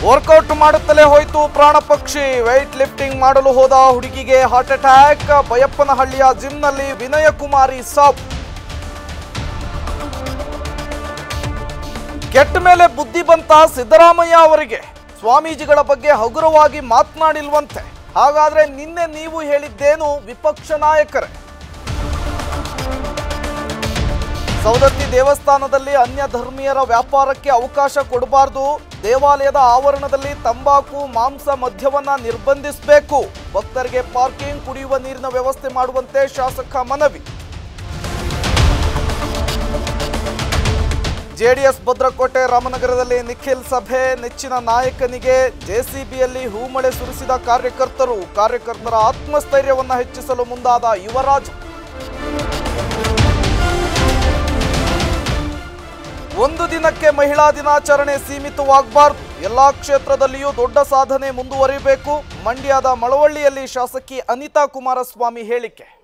workout ಮಾಡುತ್ತಲೇ ಹೋಯಿತು ಪ್ರಾಣ ಪಕ್ಷಿ weight ಲಿಫ್ಟಿಂಗ್ ಮಾಡಲು ಹೋದ ಹುಡುಗಿಗೆ ಹಾರ್ಟ್ ಅಟ್ಯಾಕ್ ಬಯಪ್ಪನಹಳ್ಳಿಯ ಜಿಮ್ನಲ್ಲಿ ವಿನಯ ಕುಮಾರಿ ಸಾವು ಕೆಟ್ಟ ಮೇಲೆ ಬುದ್ಧಿ ಬಂತ ಸಿದ್ದರಾಮಯ್ಯ ಅವರಿಗೆ ಸ್ವಾಮೀಜಿಗಳ ಬಗ್ಗೆ ಹಗುರವಾಗಿ ಮಾತನಾಡಿಲ್ವಂತೆ ಹಾಗಾದ್ರೆ ನಿನ್ನೆ ನೀವು ಹೇಳಿದ್ದೇನು ವಿಪಕ್ಷ ನಾಯಕರೇ ಸೌದತ್ತಿ ದೇವಸ್ಥಾನದಲ್ಲಿ ಅನ್ಯ ಧರ್ಮೀಯರ ವ್ಯಾಪಾರಕ್ಕೆ ಅವಕಾಶ ಕೊಡಬಾರದು ದೇವಾಲಯದ ಆವರಣದಲ್ಲಿ ತಂಬಾಕು ಮಾಂಸ ಮದ್ಯವನ್ನ ನಿರ್ಬಂಧಿಸಬೇಕು ಭಕ್ತರಿಗೆ ಪಾರ್ಕಿಂಗ್ ಕುಡಿಯುವ ನೀರಿನ ವ್ಯವಸ್ಥೆ ಮಾಡುವಂತೆ ಶಾಸಕ ಮನವಿ ಜೆಡಿಎಸ್ ಭದ್ರಕೋಟೆ ರಾಮನಗರದಲ್ಲಿ ನಿಖಿಲ್ ಸಭೆ ನೆಚ್ಚಿನ ನಾಯಕನಿಗೆ ಜೆಸಿಬಿಯಲ್ಲಿ ಹೂಮಳೆ ಸುರಿಸಿದ ಕಾರ್ಯಕರ್ತರು ಕಾರ್ಯಕರ್ತರ ಆತ್ಮಸ್ಥೈರ್ಯವನ್ನ ಹೆಚ್ಚಿಸಲು ಮುಂದಾದ ಯುವರಾಜ್ ಒಂದು ದಿನಕ್ಕೆ ಮಹಿಳಾ ದಿನಾಚರಣೆ ಸೀಮಿತವಾಗಬಾರ್ದು ಎಲ್ಲಾ ಕ್ಷೇತ್ರದಲ್ಲಿಯೂ ದೊಡ್ಡ ಸಾಧನೆ ಮುಂದುವರಿಬೇಕು ಮಂಡ್ಯದ ಮಳವಳ್ಳಿಯಲ್ಲಿ ಶಾಸಕಿ ಅನಿತಾ ಕುಮಾರಸ್ವಾಮಿ ಹೇಳಿಕೆ